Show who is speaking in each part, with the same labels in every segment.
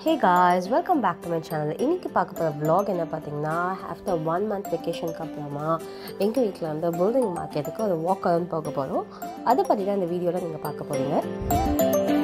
Speaker 1: hey guys welcome back to my channel இன்றைக்கி பார்க்க போகிற vlog என்ன பார்த்தீங்கன்னா ஆஃப்டர் ஒன் மந்த் வெக்கேஷனுக்கு அப்புறமா எங்கள் வீட்டில் வந்து பில்டிங் மார்க்கெட்டுக்கு ஒரு வாக் அரௌண்ட் போக போகிறோம் அதை பற்றி தான் இந்த வீடியோவில் நீங்கள் பார்க்க போகிறீங்க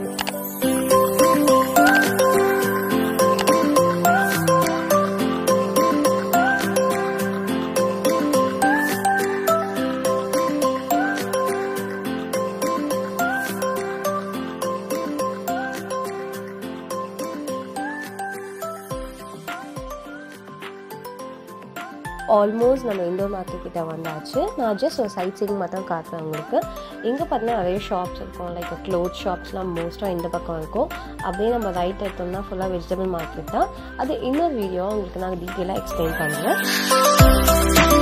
Speaker 1: ஆல்மோஸ்ட் நம்ம இண்டோர் மார்க்கெட் கிட்ட வந்தாச்சு நான் ஜஸ்ட் ஒரு சைட் சீங் மட்டும் காட்டுறேன் உங்களுக்கு இங்கே பார்த்தீங்கன்னா நிறைய ஷாப்ஸ் இருக்கும் லைக் க்ளோத் ஷாப்ஸ்லாம் மோஸ்ட்டாக இந்த பக்கம் இருக்கும் அப்படியே நம்ம ரைட் எடுத்தோம்னா ஃபுல்லாக வெஜிடபிள் மார்க்கெட் தான் அது இன்னொரு வீடியோ உங்களுக்கு நான் டீட்டெயிலாக எக்ஸ்பிளைன் பண்ணுறேன்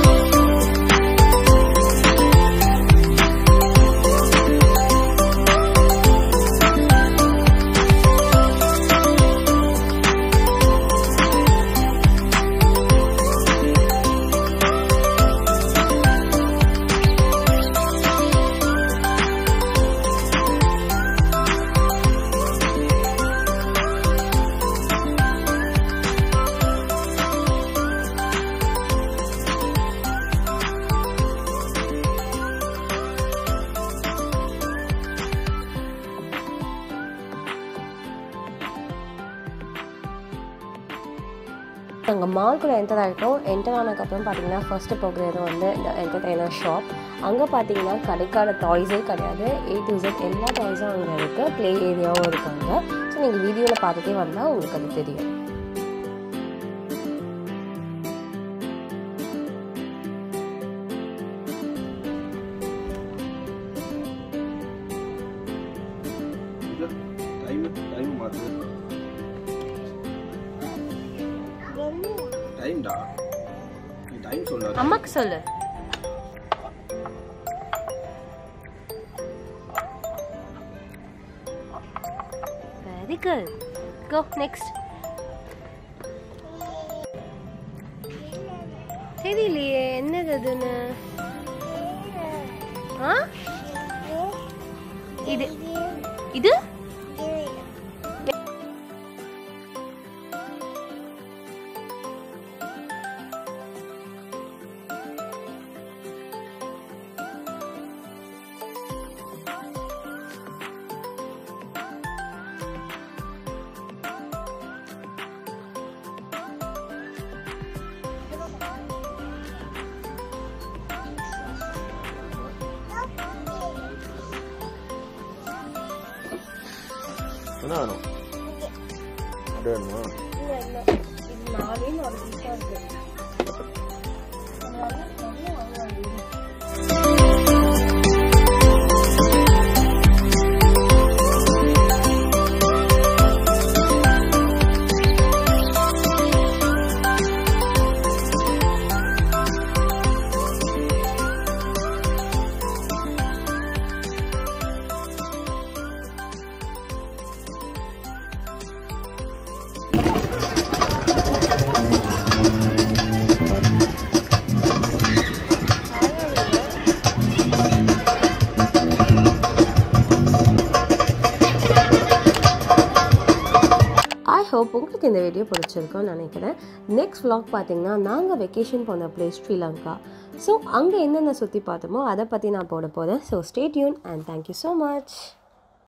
Speaker 1: நாங்கள் மால்குள்ளே என்டர் ஆகிட்டோம் என்டர் ஆனதுக்கப்புறம் பார்த்தீங்கன்னா ஃபஸ்ட்டு போகிறது வந்து இந்த என்டர்டைனர் ஷாப் அங்கே பார்த்தீங்கன்னா கிடைக்காத டாய்ஸே கிடையாது ஏ டு Z எல்லா டாய்ஸும் அங்கே இருக்குது ப்ளே ஏரியாவும் இருக்காங்க ஸோ நீங்கள் வீடியோவில் பார்த்துட்டே வந்தால் உங்களுக்கு அது தெரியும்
Speaker 2: டைம் டைம் மாத்து டைம்டா நீ டைம் சொல்லாத
Speaker 1: அம்மாக்கு சொல்லு வெரி குட் கோ நெக்ஸ்ட் தெரியலையே என்னது அதுன்னு ஆ இது இது
Speaker 2: என்ன வேணும் அது வேணுமா
Speaker 1: இது நாலே நாலு பீஸா இருக்கு ஐ ஹோப் உங்களுக்கு இந்த வீடியோ பிடிச்சிருக்கும்னு நினைக்கிறேன் நெக்ஸ்ட் vlog பார்த்தீங்கன்னா நாங்கள் வெக்கேஷன் போன பிளேஸ் ஸ்ரீலங்கா ஸோ அங்கே என்னென்ன சுற்றி பார்த்தோமோ அதை பற்றி நான் போட போகிறேன் so stay tuned and thank you so much